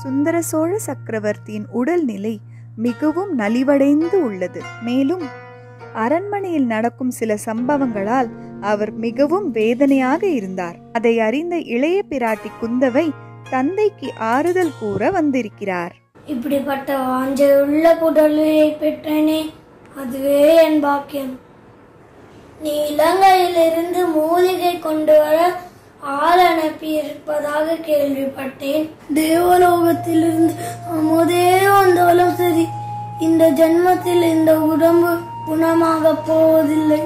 சுந்தர சோழ சக்கரவர்த்தியின் உடல்நிலை மிகவும் நலிவடைந்து உள்ளது மேலும் அரண்மனையில் நடக்கும் சில சம்பவங்களால் அவர் மிகவும் வேதனையாக இருந்தார் அதை அறிந்த இளைய பிராட்டி குந்தவை தந்தைக்கு ஆறுதல் கூற வந்திருக்கிறார் இப்படிப்பட்ட வாஞ்சையுள்ள புடலையை பெற்றேனே அதுவே என் பாக்கியம் நீ இலங்கையிலிருந்து மூலிகை கொண்டு வர ஆள் அனுப்பியிருப்பதாக கேள்விப்பட்டேன் தேவலோகத்திலிருந்து அமுதே வந்தாலும் சரி இந்த ஜென்மத்தில் இந்த உடம்பு குணமாக போவதில்லை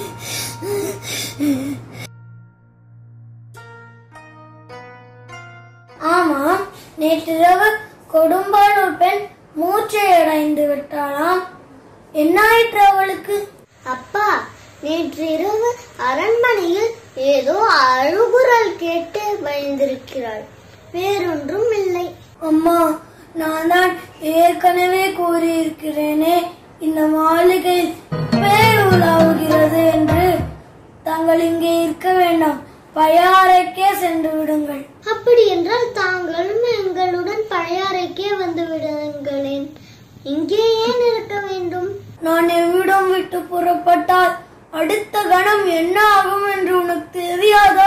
ஆமாம் நேற்றிரவு கொடும்பாளூர் பெண் மூச்சை அடைந்து விட்டாளாம் என்னாயிற்று அவளுக்கு அப்பா நேற்று இரவு அரண்மனையில் ஏதோ அழுகுரல் கேட்டு பயந்திருக்கிறாள் வேறொன்றும் இல்லை அம்மா நான் தான் ஏற்கனவே கூறியிருக்கிறேனே இந்த மாளிகையில் பேய் உலாவுகிறது என்று தாங்கள் இங்கே இருக்க வேண்டாம் பழையாறைக்கே சென்று விடுங்கள் அப்படி என்றால் தாங்களும் எங்களுடன் பழையாறைக்கே வந்து விடுங்களேன் இங்கே ஏன் இருக்க வேண்டும் நான் எவ்விடம் விட்டு புறப்பட்டால் அடுத்த கணம் என்ன ஆகும் என்று உனக்கு தெரியாதா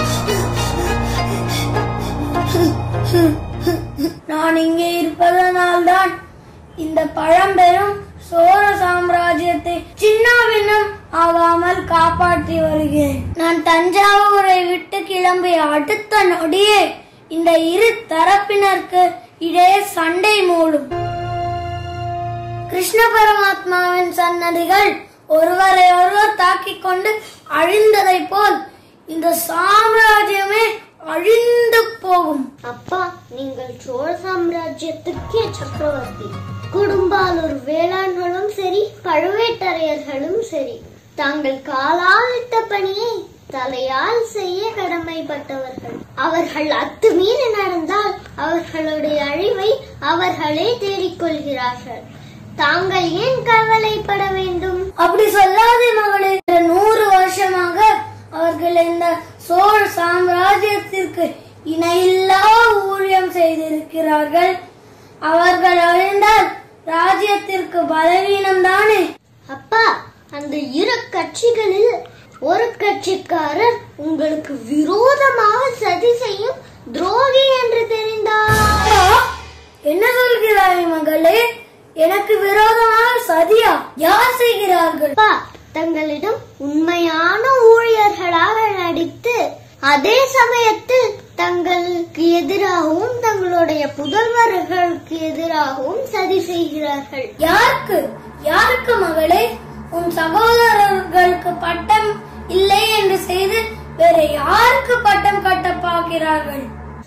நான் இங்கே இருப்பதனால்தான் இந்த பழம்பெரும் சோழ சாம்ராஜ்யத்தை சின்னாபின்னம் ஆகாமல் காப்பாற்றி வருகிறேன் நான் தஞ்சாவூரை விட்டு கிளம்பிய அடுத்த நொடியே இந்த இரு தரப்பினருக்கு இடையே சண்டை மூடும் கிருஷ்ண பரமாத்மாவின் சன்னதிகள் ஒருவரை ஒருவர் தாக்கிக் கொண்டு அழிந்ததை போல் இந்த சாம்ராஜ்யமே அழிந்து போகும் அப்பா நீங்கள் சோழ சாம்ராஜ்யத்துக்கே சக்கரவர்த்தி குடும்பாலூர் வேளாண்களும் சரி பழுவேட்டரையர்களும் சரி தாங்கள் காலால் இட்ட பணியை தலையால் செய்ய கடமைப்பட்டவர்கள் அவர்கள் அத்துமீறி நடந்தால் அவர்களுடைய அழிவை அவர்களே தேடிக்கொள்கிறார்கள் தாங்கள் ஏன் கவலைப்பட வேண்டும் அப்படி சொல்லாதே மகளே இந்த நூறு வருஷமாக அவர்கள் இந்த சோழ சாம்ராஜ்யத்திற்கு இணையில்லா ஊழியம் செய்திருக்கிறார்கள் அவர்கள் அழிந்தால் ராஜ்யத்திற்கு பலவீனம் தானே அப்பா அந்த இரு கட்சிகளில் ஒரு கட்சிக்காரர் உங்களுக்கு விரோதமாக சதி செய்யும் துரோகி என்று தெரிந்தார் என்ன சொல்கிறாய் மகளே எனக்கு விரோதமாக சதியா யார் செய்கிறார்கள் அப்பா தங்களிடம் உண்மையான ஊழியர்களாக நடித்து அதே சமயத்தில் தங்களுக்கு எதிராகவும் தங்களுடைய புதல்வர்களுக்கு எதிராகவும் சதி செய்கிறார்கள் யாருக்கு யாருக்கு மகளே உன் சகோதரர்களுக்கு பட்டம் இல்லை என்று செய்து வேற யாருக்கு பட்டம் கட்ட பார்க்கிறார்கள்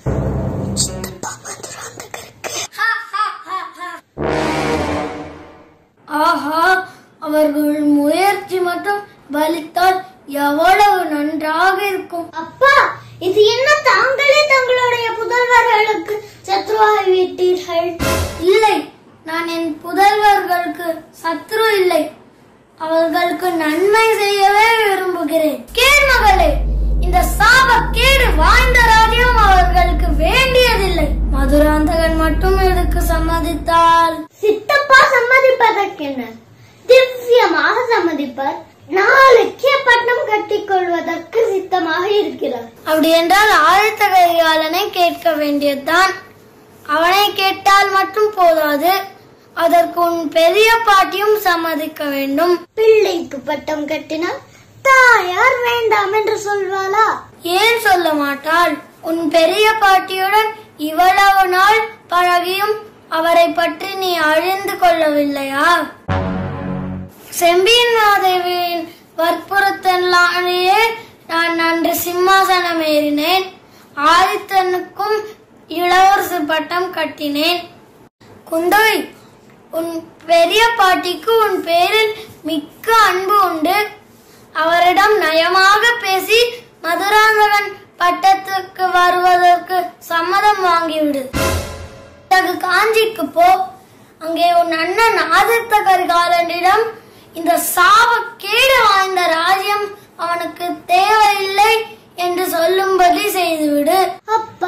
ஆஹா அவர்கள் முயற்சி மட்டும் பலித்தால் எவ்வளவு நன்றாக இருக்கும் அப்பா இது என்ன தாங்களே தங்களுடைய புதல்வர்களுக்கு சத்ருவாகி விட்டீர்கள் இல்லை நான் என் புதல்வர்களுக்கு சத்ரு இல்லை அவர்களுக்கு நன்மை செய்யவே விரும்புகிறேன் கேள் மகளே இந்த சாப கேடு வாய்ந்த ராஜ்யம் அவர்களுக்கு வேண்டியதில்லை மதுராந்தகன் மட்டும் இதுக்கு சம்மதித்தால் சித்தப்பா சம்மதிப்பதற்கென்ன திவ்யமாக சம்மதிப்பார் நாளைக்கே பட்டம் கட்டிக் கொள்வதற்கு சித்தமாக இருக்கிறார் அப்படி என்றால் ஆதித்த கரிகாலனை கேட்க வேண்டியதுதான் அவனை கேட்டால் மட்டும் போதாது அதற்கு உன் பெரிய பாட்டியும் சம்மதிக்க வேண்டும் பிள்ளைக்கு பட்டம் கட்டினால் தாயார் வேண்டாம் என்று சொல்வாளா ஏன் சொல்ல மாட்டாள் உன் பெரிய பாட்டியுடன் இவ்வளவு நாள் பழகியும் அவரை பற்றி நீ அறிந்து கொள்ளவில்லையா செம்பியன் மாதேவியின் வற்புறுத்தலாலேயே நான் அன்று சிம்மாசனம் ஏறினேன் ஆதித்தனுக்கும் இளவரசு பட்டம் கட்டினேன் குந்தவை உன் பெரிய பாட்டிக்கு உன் பேரில் மிக்க அன்பு உண்டு அவரிடம் நயமாக பேசி மதுராந்தகன் பட்டத்துக்கு வருவதற்கு சம்மதம் வாங்கிவிடு பிறகு காஞ்சிக்கு போ அங்கே உன் அண்ணன் ஆதித்த கரிகாலனிடம் இந்த சாப கேடு வாய்ந்த ராஜ்யம் அவனுக்கு தேவையில்லை என்று சொல்லும்படி செய்துவிடு அப்பா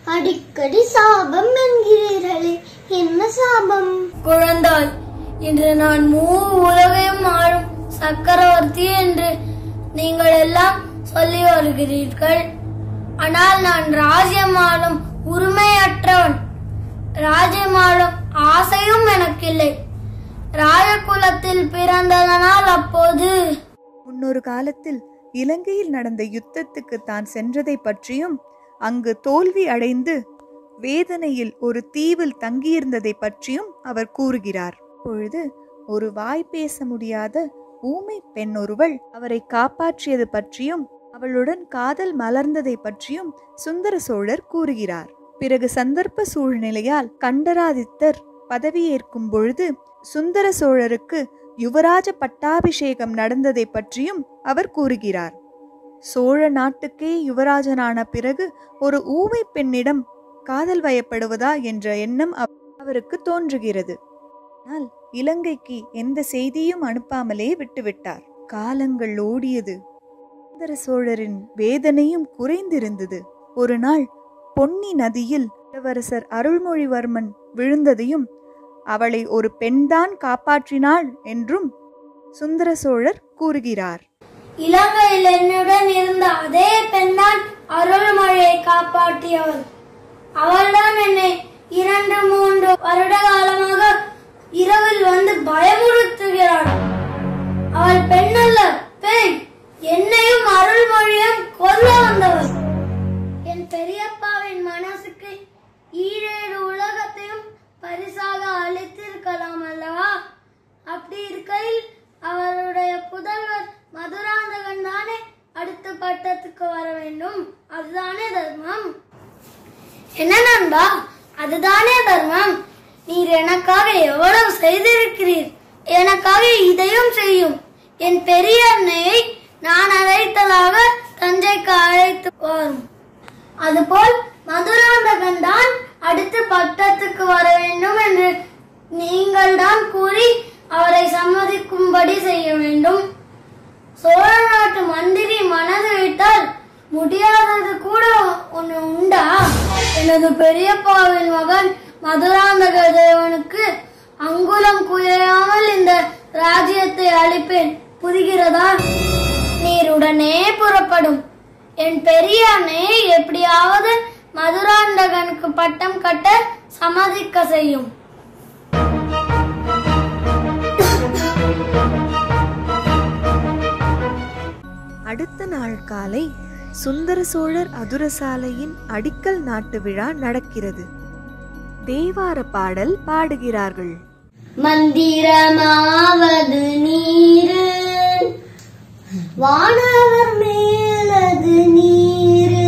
அடிக்கடி சாபம் என்கிறீர்களே என்ன சாபம் குழந்தாய் இன்று நான் மூ உலகையும் ஆளும் சக்கரவர்த்தி என்று நீங்கள் எல்லாம் சொல்லி வருகிறீர்கள் ஆனால் நான் ராஜ்யம் ஆளும் உரிமையற்றவன் ராஜ்யம் ஆளும் ஆசையும் எனக்கில்லை ராஜகுலத்தில் பிறந்ததனால் அப்போது முன்னொரு காலத்தில் இலங்கையில் நடந்த யுத்தத்துக்கு தான் சென்றதை பற்றியும் அங்கு தோல்வி அடைந்து வேதனையில் ஒரு தீவில் தங்கியிருந்ததை பற்றியும் அவர் கூறுகிறார் பொழுது ஒரு வாய் பேச முடியாத ஊமை பெண் ஒருவள் அவரை காப்பாற்றியது பற்றியும் அவளுடன் காதல் மலர்ந்ததை பற்றியும் சுந்தர சோழர் கூறுகிறார் பிறகு சந்தர்ப்ப சூழ்நிலையால் கண்டராதித்தர் பதவியேற்கும் பொழுது சுந்தர சோழருக்கு யுவராஜ பட்டாபிஷேகம் நடந்ததை பற்றியும் அவர் கூறுகிறார் சோழ நாட்டுக்கே யுவராஜனான பிறகு ஒரு ஊமை பெண்ணிடம் காதல் வயப்படுவதா என்ற எண்ணம் அவ- அவருக்கு தோன்றுகிறது ஆனால் இலங்கைக்கு எந்த செய்தியும் அனுப்பாமலே விட்டுவிட்டார் காலங்கள் ஓடியது சுந்தர சோழரின் வேதனையும் குறைந்திருந்தது ஒரு நாள் பொன்னி நதியில் இளவரசர் அருள்மொழிவர்மன் விழுந்ததையும் அவளை ஒரு பெண்தான் காப்பாற்றினாள் என்றும் சுந்தர சோழர் கூறுகிறார் இலங்கையில் என்னுடன் இருந்த அதே பெண்தான் அருள்மழையை காப்பாற்றியவள் அவள்தான் என்னை இரண்டு மூன்று வருட காலமாக இரவில் வந்து பயமுறுத்துகிறாள் அவள் பெண்ணல்ல பேய் என்னையும் அருள்மொழியும் கொல்ல வந்தவள் என் பெரியப்பாவின் மனசுக்கு ஈரேழு உலகத்தையும் பரிசாக அளித்திருக்கலாம் அல்லவா அப்படி இருக்கையில் அவருடைய புதல்வர் மதுராந்தகன் தானே அடுத்த பட்டத்துக்கு வர வேண்டும் அதுதானே தர்மம் என்ன நண்பா அதுதானே தர்மம் நீர் எனக்காக எவ்வளவு செய்திருக்கிறீர் எனக்காக இதையும் செய்யும் என் பெரிய அன்னையை நான் அழைத்ததாக தஞ்சைக்கு அழைத்து வரும் அதுபோல் மதுராந்தகன் தான் அடுத்து பட்டத்துக்கு வர வேண்டும் என்று நீங்கள் தான் கூறி அவரை சம்மதிக்கும்படி செய்ய வேண்டும் சோழ நாட்டு மந்திரி மனது விட்டால் முடியாதது கூட ஒண்ணு உண்டா எனது பெரியப்பாவின் மகன் மதுராந்தக தேவனுக்கு அங்குலம் குறையாமல் இந்த ராஜ்யத்தை அளிப்பேன் புரிகிறதா நீர் உடனே புறப்படும் என் பெரிய அன்னையை எப்படியாவது மதுராந்தகனுக்கு பட்டம் கட்ட சம்மதிக்க செய்யும் அடுத்த நாள் காலை சுந்தர சோழர் அதுரசாலையின் அடிக்கல் நாட்டு விழா நடக்கிறது தேவார பாடல் பாடுகிறார்கள் மந்திரமாவது நீரு வானவர் மேலது நீரு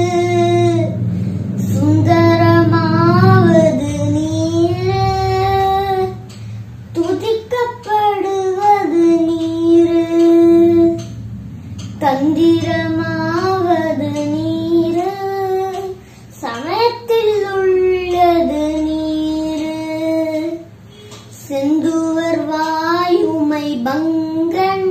சுந்தரமாவது நீரு துதிக்கப்படுவது நீரு தந்திரமாவது நீரு சமயத்தில் உள்ளது நீரு செந்துவர் வாயுமை பங்கன்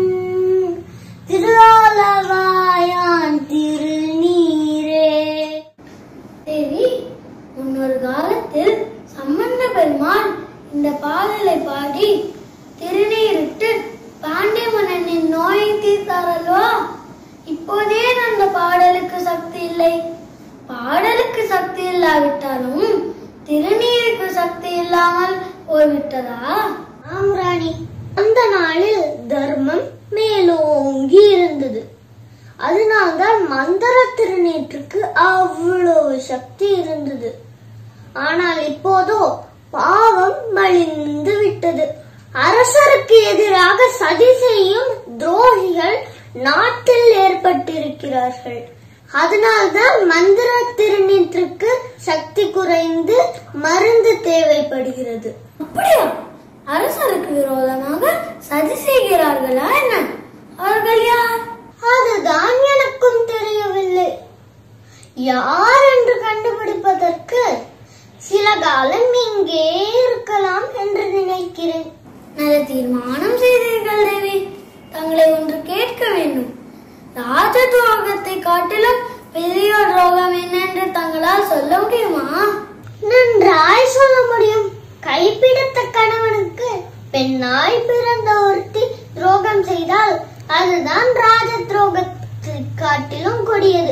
திருவாலவாயான் திருநீரே தேவி முன்னொரு காலத்தில் சம்பந்த பெருமான் இந்த பாடலை பாடி திருநீரிட்டு பாண்டிய மன்னனின் நோயை தீர்த்தார் அல்லவா இப்போதே அந்த பாடலுக்கு சக்தி இல்லை பாடலுக்கு சக்தி இல்லாவிட்டாலும் திருநீருக்கு சக்தி இல்லாமல் போய்விட்டதா ஆம் ராணி அந்த நாளில் தர்மம் மேலோங்கி இருந்தது அதனால்தான் மந்திர திருநீற்றுக்கு அவ்வளவு சக்தி இருந்தது ஆனால் இப்போதோ பாவம் மலிந்து விட்டது அரசருக்கு எதிராக சதி செய்யும் துரோகிகள் நாட்டில் ஏற்பட்டிருக்கிறார்கள் அதனால்தான் மந்திர திருநீற்றுக்கு சக்தி குறைந்து மருந்து தேவைப்படுகிறது அப்படியா அரசருக்கு விரோதமாக சதி செய்கிறார்களா என்ன அவர்கள் யார் அதுதான் எனக்கும் தெரியவில்லை யார் என்று கண்டுபிடிப்பதற்கு சில காலம் இங்கே இருக்கலாம் என்று நினைக்கிறேன் நல்ல தீர்மானம் செய்தீர்கள் தேவி தங்களை ஒன்று கேட்க வேண்டும் ராஜ துரோகத்தை காட்டிலும் பெரிய ரோகம் என்னென்று தங்களால் சொல்ல முடியுமா நன்றாய் சொல்ல முடியும் கைப்பிடித்த கணவனுக்கு பெண்ணாய் பிறந்த ஒருத்தி துரோகம் செய்தால் அதுதான் ராஜ துரோகத்தை காட்டிலும் கொடியது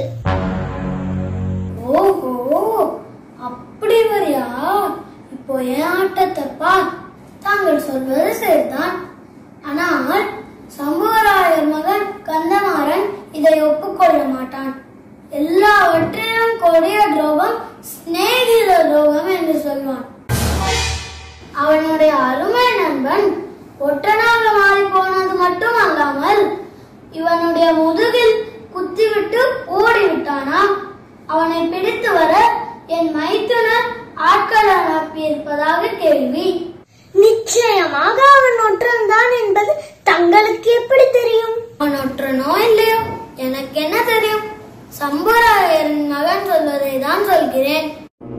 ஓஹோ அப்படி வரியா இப்போ என் ஆட்டத்தை பார் தாங்கள் சொல்வது சரிதான் ஆனால் சம்புவராயர் மகன் கந்தமாறன் இதை ஒப்புக்கொள்ள மாட்டான் எல்லாவற்றிலும் கொடிய துரோகம் சிநேகித துரோகம் என்று சொல்வான் அவனுடைய அருமை நண்பன் ஒற்றனாக மாறி போனது மட்டும் அல்லாமல் இவனுடைய முதுகில் குத்திவிட்டு ஓடிவிட்டானாம் அவனை பிடித்து வர என் மைத்துனர் ஆட்கள் அனுப்பியிருப்பதாக கேள்வி நிச்சயமாக அவன் ஒற்றன்தான் என்பது தங்களுக்கு எப்படி தெரியும் அவன் ஒற்றனோ இல்லையோ எனக்கு என்ன தெரியும் சம்புராயரின் மகன் சொல்வதை தான் சொல்கிறேன்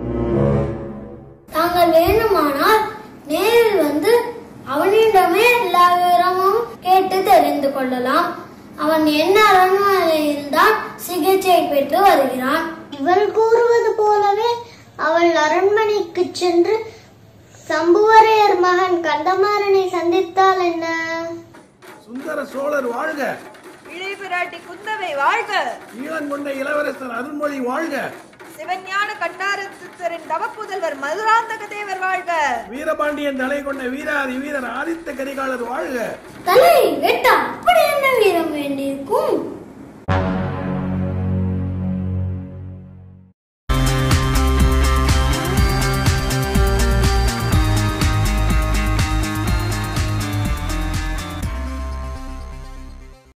தாங்கள் வேண்டுமானால் நேரில் வந்து அவனிடமே எல்லா விவரமும் கேட்டு தெரிந்து கொள்ளலாம் அவன் என்ன அரண்மனையில் தான் சிகிச்சை பெற்று வருகிறான் இவள் கூறுவது போலவே அவள் அரண்மனைக்கு சென்று சம்புவரையர் மகன் கந்தமாறனை சந்தித்தால் என்ன சுந்தர சோழர் வாழ்க இளைய பிராட்டி குந்தவை வாழ்க ஈழங்கொண்ட இளவரசர் அருள்மொழி வாழ்க சிவஞான கண்டாரத்தின் தவப்புதல்வர் மதுராந்தக தேவர் வாழ்க வீரபாண்டியன் தலை கொண்ட வீராதி வீரர் ஆதித்த கரிகாலர் வாழ்க தலை வெட்ட அப்படி என்ன வீரம் வேண்டியிருக்கும்